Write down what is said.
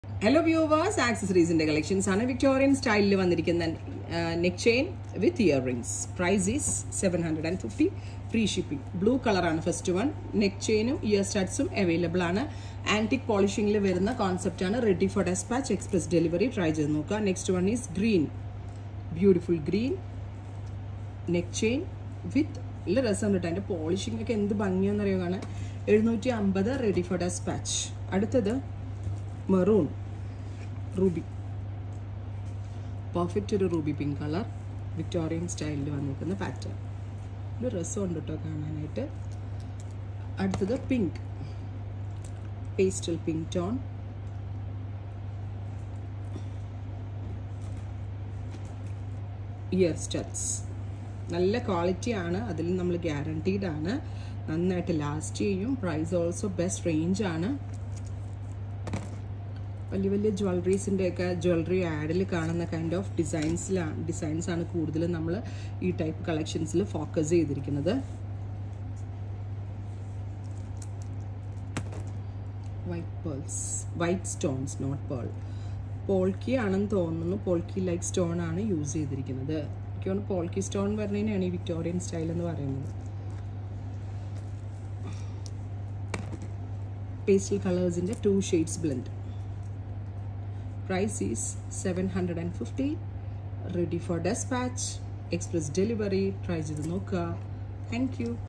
hello viewers ആക്സസറീസിന്റെ collections ആണ് Victorian സ്റ്റൈലിൽ വന്നിരിക്കുന്ന neck chain with ear rings price is seven hundred and fifty free shipping blue കളറാണ് first one neck ചെയിനും ear സ്റ്റാർട്സും available ആണ് ആന്റിക് പോളിഷിംഗിൽ വരുന്ന കോൺസെപ്റ്റ് ആണ് ready for despatch express delivery try ചെയ്ത് നോക്കുക next one is green beautiful green neck chain with നല്ല രസം കിട്ടും അതിൻ്റെ പോളിഷിംഗ് ഒക്കെ എന്ത് ഭംഗിയാണെന്ന് കാണാൻ എഴുന്നൂറ്റി അമ്പത് റെഡി ഫോർ ഡെസ്പാച്ച് അടുത്തത് മെറൂൺ റൂബി പെർഫെക്റ്റ് ഒരു റൂബി പിങ്ക് കളർ വിക്ടോറിയൻ സ്റ്റൈലിൽ വന്നിരിക്കുന്ന പാറ്റേൺ ഒരു രസമുണ്ട് കേട്ടോ കാണാനായിട്ട് അടുത്തത് pink pastel pink tone ear studs നല്ല ക്വാളിറ്റി ആണ് അതിൽ നമ്മൾ ഗ്യാരണ്ടീഡ് ആണ് നന്നായിട്ട് ലാസ്റ്റ് ചെയ്യും പ്രൈസ് ഓൾസോ ബെസ്റ്റ് റേഞ്ച് ആണ് വലിയ വലിയ ജ്വല്ലറീസിൻ്റെ ഒക്കെ ജ്വല്ലറി ആഡിൽ കാണുന്ന കൈൻഡ് ഓഫ് ഡിസൈൻസിലാണ് ഡിസൈൻസ് ആണ് കൂടുതലും നമ്മൾ ഈ ടൈപ്പ് കളക്ഷൻസിൽ ഫോക്കസ് ചെയ്തിരിക്കുന്നത് white pearls white stones not pearl polki ആണെന്ന് തോന്നുന്നു പോൾക്കി ലൈക്ക് സ്റ്റോൺ ആണ് യൂസ് ചെയ്തിരിക്കുന്നത് എനിക്ക് തോന്നുന്നു പോൾക്കി സ്റ്റോൺ പറഞ്ഞതിനാണ് ഈ വിക്ടോറിയൻ സ്റ്റൈൽ എന്ന് പറയുന്നത് പേസ്റ്റൽ കളേഴ്സിൻ്റെ two shades blend price is 750 ready for dispatch express delivery try ചെയ്ത് നോക്കുക താങ്ക് യു